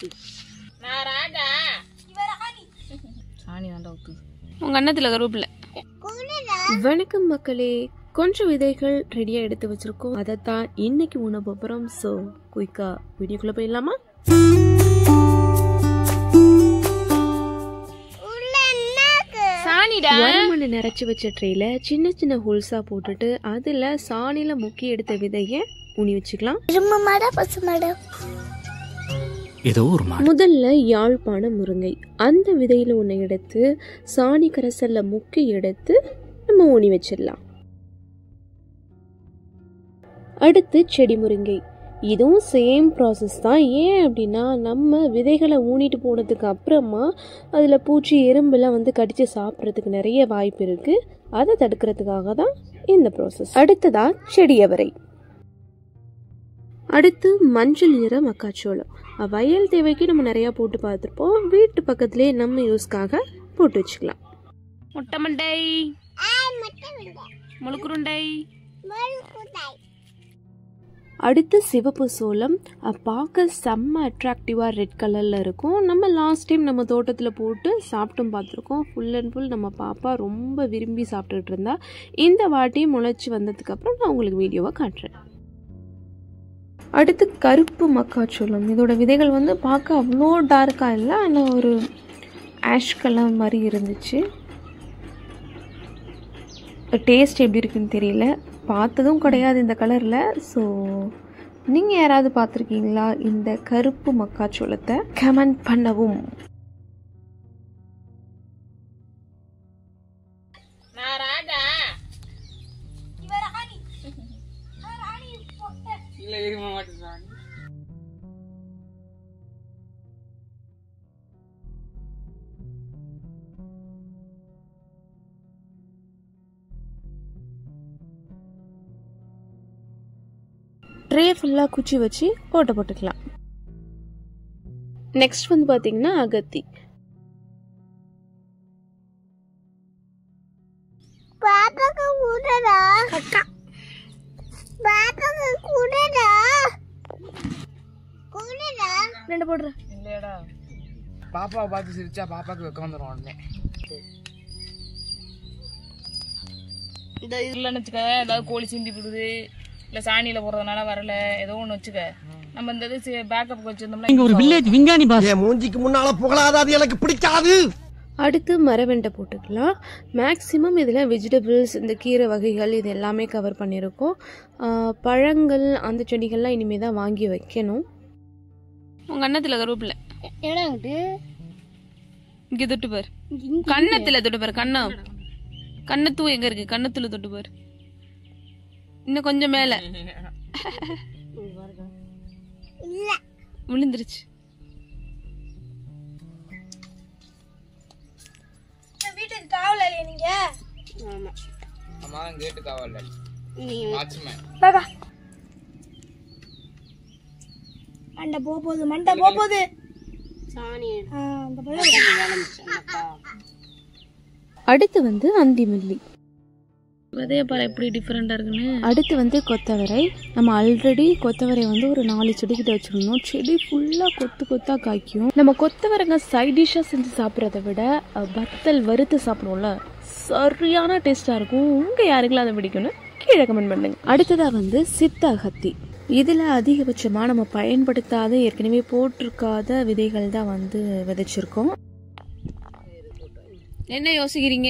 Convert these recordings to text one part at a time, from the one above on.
ஊத்து சாணி தாண்டா ஊத்து உங்க அண்ணத்துல கருவேப்பில வணக்கம் மக்களே கொஞ்சம் விதைகள் ரெடியாக எடுத்து வச்சிருக்கோம் அதை தான் இன்னைக்கு உணவு போகிறோம் ஸோ குயிக்கா வீடியோக்குள்ளே போயிடலாமா சாணிடா மண்ணை நிறச்சி வச்ச ட்ரேல சின்ன சின்ன ஹோல்ஸா போட்டுட்டு அதுல சாணியில முக்கி எடுத்த விதைய ஊனி வச்சுக்கலாம் ஏதோ ஒரு மாடு முதல்ல யாழ்ப்பாண முருங்கை அந்த விதையில ஒன்று எடுத்து சாணி கரைசல்ல முக்கி எடுத்து நம்ம ஊனி வச்சிடலாம் அடுத்து செடி முருங்கை இதுவும் சேம் ப்ராசஸ் தான் ஏன் அப்படின்னா நம்ம விதைகளை ஊனிட்டு போனதுக்கு அப்புறமா அதில் பூச்சி எறும்பெல்லாம் வந்து கடித்து சாப்பிட்றதுக்கு நிறைய வாய்ப்பு இருக்குது அதை தடுக்கிறதுக்காக தான் இந்த ப்ராசஸ் அடுத்ததா செடியவரை அடுத்து மஞ்சள் நிற மக்காச்சோளம் வயல் தேவைக்கு நம்ம நிறையா போட்டு பார்த்துருப்போம் வீட்டு பக்கத்துலேயே நம்ம யூஸ்க்காக போட்டு வச்சுக்கலாம் முட்டை மண்டை முழுக்குருண்டை அடுத்து சிவப்பு சோளம் அஹ், பார்க்க செம்ம அட்ராக்டிவாக ரெட் கலரில் இருக்கும் நம்ம லாஸ்ட் டைம் நம்ம தோட்டத்தில் போட்டு சாப்பிட்டும் பார்த்துருக்கோம் ஃபுல் அண்ட் ஃபுல் நம்ம பாப்பா ரொம்ப விரும்பி சாப்பிட்டுட்டு இருந்தா இந்த வாட்டி முளைச்சி வந்ததுக்கப்புறம் நான் உங்களுக்கு வீடியோவை காட்டுறேன் அடுத்து கருப்பு மக்காச்சோளம் இதோட விதைகள் வந்து பார்க்க அவ்வளோ டார்க்காக இல்லை ஆனால் ஒரு ஆஷ் கலர் மாதிரி இருந்துச்சு டேஸ்ட் எப்படி இருக்குன்னு தெரியல பார்த்ததும் கிடையாது இந்த கலரில் ஸோ நீங்கள் யாராவது பார்த்துருக்கீங்களா இந்த கருப்பு மக்காச்சோளத்தை கமெண்ட் பண்ணவும் இல்ல இருக்க மாட்டேன் சாணி ட்ரே ஃபுல்லாக குச்சி வச்சு ஓட்ட போட்டுக்கலாம் நெக்ஸ்ட் வந்து பார்த்தீங்கன்னா அகத்தி ரெண்டு போடுறேன் இல்லையாடா பாப்பாவை பார்த்து சிரிச்சா பாப்பாக்கு வெக்கம் வந்துடும் உடனே இந்த இதுலன்னு வச்சுக்க ஏதாவது கோழி சிந்தி போடுது இல்ல சாணியில போடுறதுனால வரல ஏதோ ஒண்ணு வச்சுக்க நம்ம இந்த இது பேக்கப் வச்சிருந்தோம்னா இங்க ஒரு வில்லேஜ் விஞ்ஞானி பாஸ் என் மூஞ்சிக்கு முன்னால புகழாத அது எனக்கு பிடிக்காது அடுத்து மரவெண்டை போட்டுக்கலாம் மேக்ஸிமம் இதில் வெஜிடபிள்ஸ் இந்த கீரை வகைகள் இது எல்லாமே கவர் பண்ணியிருக்கோம் ஆஹ் பழங்கள் அந்த செடிகள்லாம் இனிமேல் தான் வாங்கி வைக்கணும் உங்க அண்ணத்துல கருவேப்பில இங்க தொட்டு பாரு கண்ணத்துல தொட்டு பாரு கண்ணம் கண்ணத்தூ எங்க இருக்கு கண்ணத்துல தொட்டு பாரு இன்னும் கொஞ்சம் மேல விழுந்துருச்சு அம்மா கேட்டு காவல்ல வாட்ச்மேன் மண்டை போக போகுது மண்டை போக போகுது ஆ, அந்த பழம் அடுத்து வந்து அந்திமல்லி விதைய பாரு எப்படி டிஃபரெண்டா இருக்குன்னு அடுத்து வந்து கொத்தவரை நம்ம ஆல்ரெடி கொத்தவரை வந்து ஒரு நாலு செடிக்கிட்ட வச்சுருந்தோம் செடி ஃபுல்லாக கொத்து கொத்தாக காய்க்கும் நம்ம கொத்தவரைங்க சைட் டிஷ்ஷாக செஞ்சு சாப்பிட்றத விட அஹ், வத்தல் வறுத்து சாப்பிடுவோம்ல சரியான டேஸ்ட்டாக இருக்கும் உங்கள் யாருக்கெல்லாம் அதை பிடிக்கும்னு கீழே கமெண்ட் பண்ணுங்க அடுத்ததாக வந்து சித்த அகத்தி இதில் அதிகபட்சமாக நம்ம பயன்படுத்தாத ஏற்கனவே போட்டிருக்காத விதைகள் தான் வந்து விதைச்சிருக்கோம் என்ன யோசிக்கிறீங்க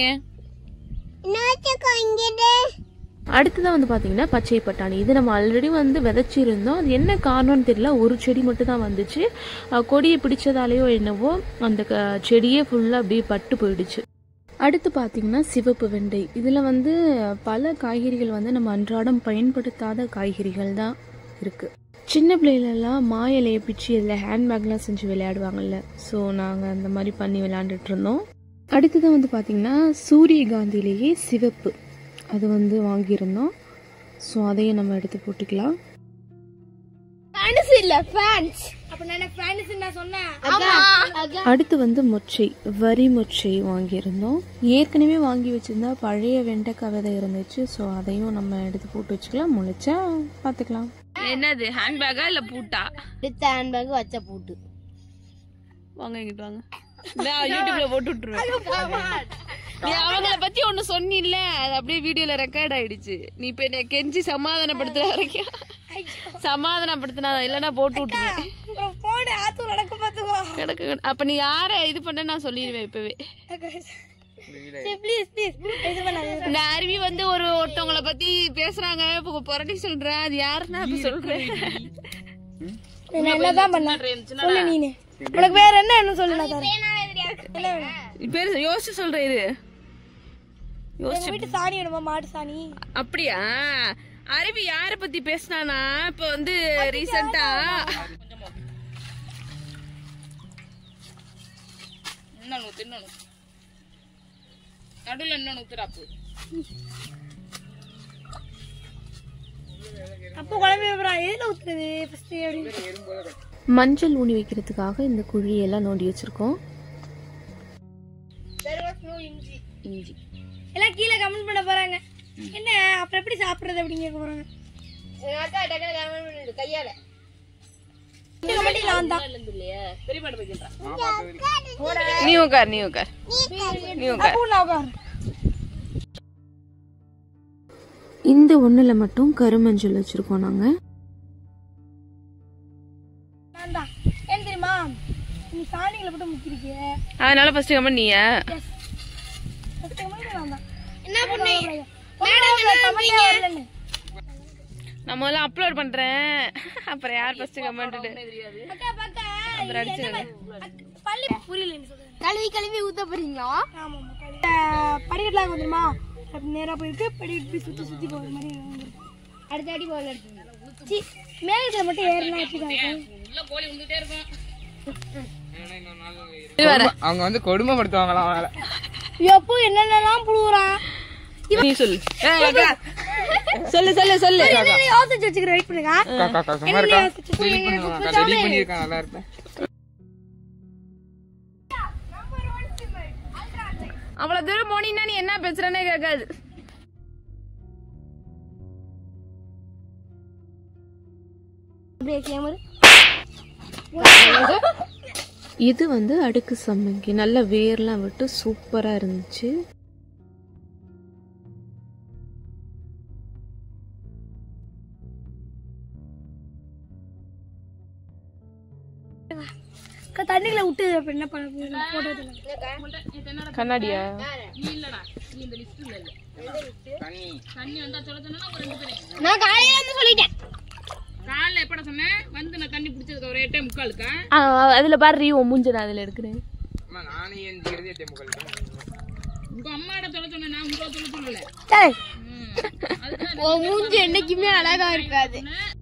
அடுத்ததான் வந்து பார்த்தீங்கன்னா பச்சை பட்டாணி இது நம்ம ஆல்ரெடி வந்து விதைச்சிருந்தோம் அது என்ன காரணம்னு தெரியல ஒரு செடி மட்டும் தான் வந்துச்சு அஹ் கொடியை பிடிச்சதாலேயோ என்னவோ அந்த க- செடியே ஃபுல்லாக அப்படியே பட்டு போயிடுச்சு அடுத்து பார்த்தீங்கன்னா சிவப்பு வெண்டை இதில் வந்து பல காய்கறிகள் வந்து நம்ம அன்றாடம் பயன்படுத்தாத காய்கறிகள் தான் இருக்குது சின்ன பிள்ளைகளெல்லாம் மாயிலையை பிச்சு இதில் ஹேண்ட்பேக்லாம் செஞ்சு விளையாடுவாங்கல்ல ஸோ நாங்கள் அந்த மாதிரி பண்ணி விளையாண்டுட்டு இருந்தோம் அடுத்தது வந்து பார்த்திங்கன்னா சூரியகாந்திலேயே சிவப்பு அது வந்து வாங்கியிருந்தோம் ஸோ அதையும் நம்ம எடுத்து போட்டுக்கலாம் ஃபேன்ஸ் இல்ல ஃபேன்ஸ் அப்ப நான் ஃபேன்ஸ் நான் சொன்னேன் அடுத்து வந்து மொச்சை வரி மொச்சை வாங்கியிருந்தோம் ஏற்கனவே வாங்கி வச்சிருந்தா பழைய வெண்டைக்காய் விதை இருந்துச்சு ஸோ அதையும் நம்ம எடுத்து போட்டு வச்சுக்கலாம் முளைச்சா பார்த்துக்கலாம் என்னது ஹேண்ட்பேக்கா இல்ல பூட்டா அடுத்த ஹேண்ட்பேக் வச்ச பூட்டு வாங்க எங்கிட்டு வாங்க நான் யூடியூப்ல போட்டு விட்டுருவேன் நீ அவங்கள பத்தி ஒண்ணு சொன்னில்ல அது அப்படியே வீடியோல ரெக்கார்ட் ஆயிடுச்சு நீ இப்ப என்ன கெஞ்சி சமாதானப்படுத்துற வரைக்கும் சமாதானப்படுத்தினா இல்லைன்னா போட்டு விட்டுருவேன் போன ஆத்து நடக்க பாத்துக்கோ கிடக்கு கிடக்கு. அப்ப நீ யார இது பண்ண நான் சொல்லிடுவேன் இப்பவே ப்ளீஸ் ப்ளீஸ் இது பண்ணாத இந்த அருவி வந்து ஒரு ஒருத்தவங்கள பத்தி பேசுறாங்க இப்ப புரட்டி சொல்றேன் அது யாருன்னா இப்ப சொல்றேன் நான் என்னதான் பண்ணேன் சொல்லு நீனு உனக்கு வேற என்ன என்ன சொல்லு நான் தரேன் என்ன வேணும் பேர் யோசிச்சு சொல்றேன் இரு எங்க வீட்டு சாணி வேணுமா மாட்டு சாணி அப்படியா அருவி யார பத்தி பேசினானா இப்ப வந்து ரீசெண்டா இன்னொன்னு ஊத்து, இன்னொன்னு ஊத்து. நடுவுல இன்னொன்னு ஊத்துறாப்பு அப்போ குழம்பு வைப்பறான் எதுல ஊத்துறது ஃபர்ஸ்ட் அப்படின்னு மஞ்சள் ஊனி வைக்கிறதுக்காக இந்த குழியெல்லாம் நோண்டி வச்சுருக்கோம் இஞ்சி எல்லாம் கீழே கமெண்ட் பண்ண போறாங்க என்ன அப்புறம் எப்படி சாப்பிடுறது அப்படின்னு கேட்க போறாங்க கையால நான் தான் நீ உட்கார் நீ உட்கார் நீ உட்கார் அப்போ நான் உட்காரு இந்த ஒன்றில் மட்டும் கருமஞ்சள் வச்சுருக்கோம் நாங்கள் நான் தான் ஏன் தெரியுமா நீ சாணிகளை போட்டு முக்கிருக்க அதனால ஃபர்ஸ்ட் கமெண்ட் நீயா என்ன பண்ணி மேடம் நான் முதல்ல அப்லோட் பண்றேன் அப்புறம் யார் ஃபர்ஸ்ட் கமெண்ட் அக்கா பாக்கா அப்புறம் அடிச்சிருங்க பள்ளி புரியல நீ சொல்றது கழுவி கழுவி ஊத்த போறீங்களா ஆமா படிக்கட்டுலாம் வந்துருமா அப்படி நேரா போயிருக்கு படிக்கட்டு போய் சுத்தி சுத்தி போகிற மாதிரி அடுத்த அடி போகல சி மேகத்துல மட்டும் ஏறலாம் வச்சுக்காங்க அவங்க வந்து கொடுமைப்படுத்துவாங்களாம் அவங்கள எப்போ என்னென்னலாம் புழுவுறான் நீ சொல்லு ஏய், அக்கா. சொல்லு சொல்லு சொல்லு யோசிச்சு வச்சுக்கிறேன் வெயிட் பண்ணுங்க அக்கா, அக்கா, சும்மா இருக்கா delete பண்ணுவாங்க delete பண்ணியிருக்கான் நல்லா இருப்பேன் அவ்வளவு தூரம் போனீங்கன்னா நீ என்ன பேசுறேன்னே கேட்காது அப்படியே கேமரு இது வந்து அடுக்கு சம்மங்கி நல்ல வேர்லாம் விட்டு சூப்பராக இருந்துச்சு அக்கா, தண்ணிக்குள்ள விட்டு அப்ப என்ன பண்ண போட்டோ எடுத்துக்கலாம் கண்ணாடியா நான் காலையில இருந்து சொல்லிட்டேன் காலைல எப்பட சொன்னேன் வந்து நான் தண்ணி பிடிச்சதுக்கு ஒரு எட்டே முக்காலுக்கா அதில் பாரு உன் மூஞ்ச நான் அதில் எடுக்கிறேன் அம்மா, நானே எந்திக்கிறது எட்டே முக்கால் தான். உங்க அம்மாட சொல்ல சொன்னேன் நான் உங்களை சொல்ல சொல்லல சரி உன் மூஞ்சி என்னைக்குமே அழகா இருக்காது